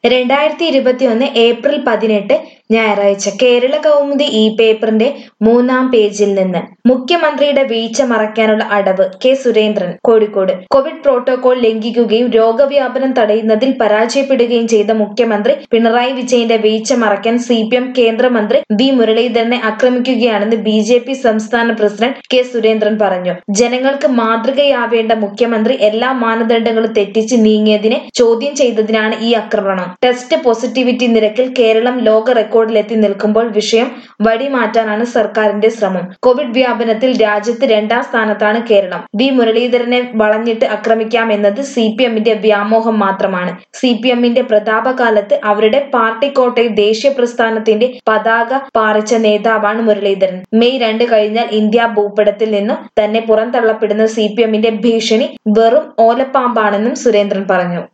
രണ്ടായിരത്തി ഇരുപത്തിയൊന്ന് ഏപ്രിൽ പതിനെട്ട് ഞായറാഴ്ച കേരള കൗമുദി ഈ പേപ്പറിന്റെ മൂന്നാം പേജിൽ നിന്ന് മുഖ്യമന്ത്രിയുടെ വീഴ്ച മറയ്ക്കാനുള്ള അടവ് K Surendran Kozhikode Covid protocol ലംഘിക്കുകയും രോഗവ്യാപനം തടയുന്നതിൽ പരാജയപ്പെടുകയും ചെയ്ത മുഖ്യമന്ത്രി പിണറായി വിജയന്റെ വീഴ്ച മറയ്ക്കാൻ സി പി എം കേന്ദ്രമന്ത്രി വി മുരളീധരനെ ആക്രമിക്കുകയാണെന്ന് ബി ജെ പി സംസ്ഥാന പ്രസിഡന്റ് കെ സുരേന്ദ്രൻ പറഞ്ഞു ജനങ്ങൾക്ക് മാതൃകയാവേണ്ട മുഖ്യമന്ത്രി എല്ലാ മാനദണ്ഡങ്ങളും തെറ്റിച്ച് നീങ്ങിയതിനെ ചോദ്യം ചെയ്തതിനാണ് ഈ ആക്രമണം ടെസ്റ്റ് പോസിറ്റിവിറ്റി നിരക്കിൽ കേരളം ലോക റെക്കോർഡിലെത്തി നിൽക്കുമ്പോൾ വിഷയം വഴിമാറ്റാനാണ് സർക്കാരിന്റെ ശ്രമം കോവിഡ് വ്യാപനത്തിൽ രാജ്യത്ത് രണ്ടാം സ്ഥാനത്താണ് കേരളം വി മുരളീധരനെ വളഞ്ഞിട്ട് ആക്രമിക്കാമെന്നത് സി പി എമ്മിന്റെ വ്യാമോഹം മാത്രമാണ് സി പി എമ്മിന്റെ പ്രതാപകാലത്ത് അവരുടെ പാർട്ടി കോട്ടയിൽ ദേശീയ പ്രസ്ഥാനത്തിന്റെ പതാക പാറിച്ച നേതാവാണ് മുരളീധരൻ മെയ് രണ്ട് കഴിഞ്ഞാൽ ഇന്ത്യ ഭൂപടത്തിൽ നിന്നും തന്നെ പുറന്തള്ളപ്പെടുന്ന സി പി എമ്മിന്റെ ഭീഷണി വെറും ഓലപ്പാമ്പാണെന്നും സുരേന്ദ്രൻ പറഞ്ഞു